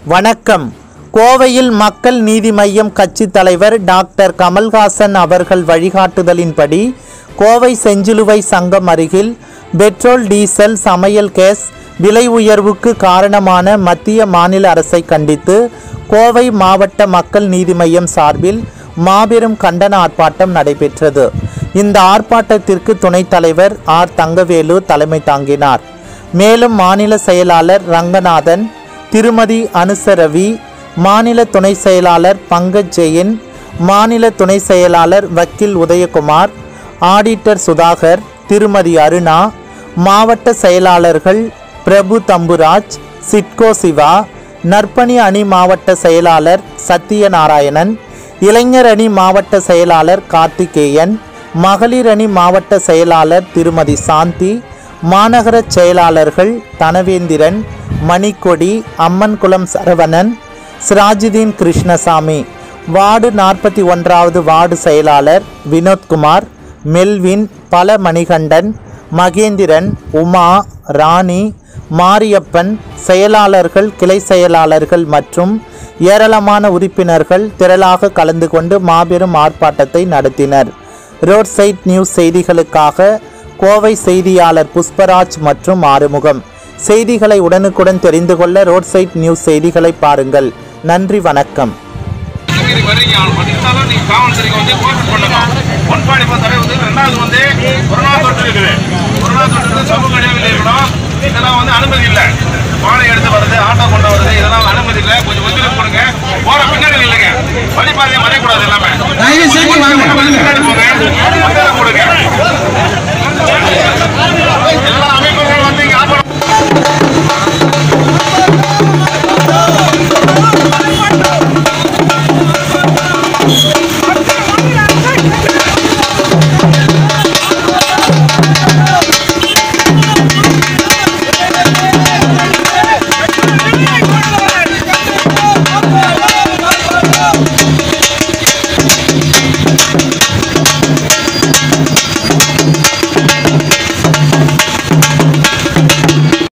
வணக்கம் கோவையில் மக்கள் நீதி மய்யம் கட்சி தலைவர் டாக்டர் கமல்ஹாசன் அவர்கள் வழிகாட்டுதலின்படி கோவை செஞ்சிலுவை சங்கம் அருகில் பெட்ரோல் டீசல் சமையல் கேஸ் விலை உயர்வுக்கு காரணமான மத்திய மாநில அரசை கண்டித்து கோவை மாவட்ட மக்கள் நீதி மய்யம் சார்பில் மாபெரும் கண்டன ஆர்ப்பாட்டம் நடைபெற்றது இந்த ஆர்ப்பாட்டத்திற்கு துணைத் தலைவர் ஆர் தங்கவேலு தலைமை தாங்கினார் மேலும் மாநில செயலாளர் ரங்கநாதன் திருமதி அனுசரவி மாநில துணை செயலாளர் பங்கஜ் ஜெயின் மாநில துணை செயலாளர் வக்கீல் உதயகுமார் ஆடிட்டர் சுதாகர் திருமதி அருணா மாவட்ட செயலாளர்கள் பிரபு தம்புராஜ் சிட்கோ சிவா நற்பணி அணி மாவட்ட செயலாளர் சத்தியநாராயணன் இளைஞர் அணி மாவட்ட செயலாளர் கார்த்திகேயன் மகளிர் அணி மாவட்ட செயலாளர் திருமதி சாந்தி மாநகர செயலாளர்கள் தனவேந்திரன் மணிக்கொடி அம்மன்குளம் சரவணன் சிராஜுதீன் கிருஷ்ணசாமி வார்டு நாற்பத்தி ஒன்றாவது வார்டு செயலாளர் வினோத்குமார் மெல்வின் பல மணிகண்டன் மகேந்திரன் உமா ராணி மாரியப்பன் செயலாளர்கள் கிளை செயலாளர்கள் மற்றும் ஏராளமான உறுப்பினர்கள் திரளாக கலந்து கொண்டு மாபெரும் ஆர்ப்பாட்டத்தை நடத்தினர் ரோட் சைட் நியூஸ் செய்திகளுக்காக கோவை செய்தியாளர் புஷ்பராஜ் மற்றும் ஆறுமுகம் செய்திகளை உடனுக்குடன் தெரிந்து கொள்ள ரோட் சைட் நியூஸ் செய்திகளை பாருங்கள் நன்றி வணக்கம் கிருஷ்ணகிரி வர்றீங்க இருந்தாலும் நீங்க காவல்துறைக்கு வந்து கோஆபரேட் பண்ணணும் ஒன் ஃபார்ட்டி ஃபோர் தடவை வந்து ரெண்டாவது வந்து கொரோனா தொற்று இருக்குது கொரோனா தொற்று சமூக இடைவெளி இருக்கணும் இதெல்லாம் வந்து அனுமதி இல்லை வாழை எடுத்து வர்றது ஆட்டோ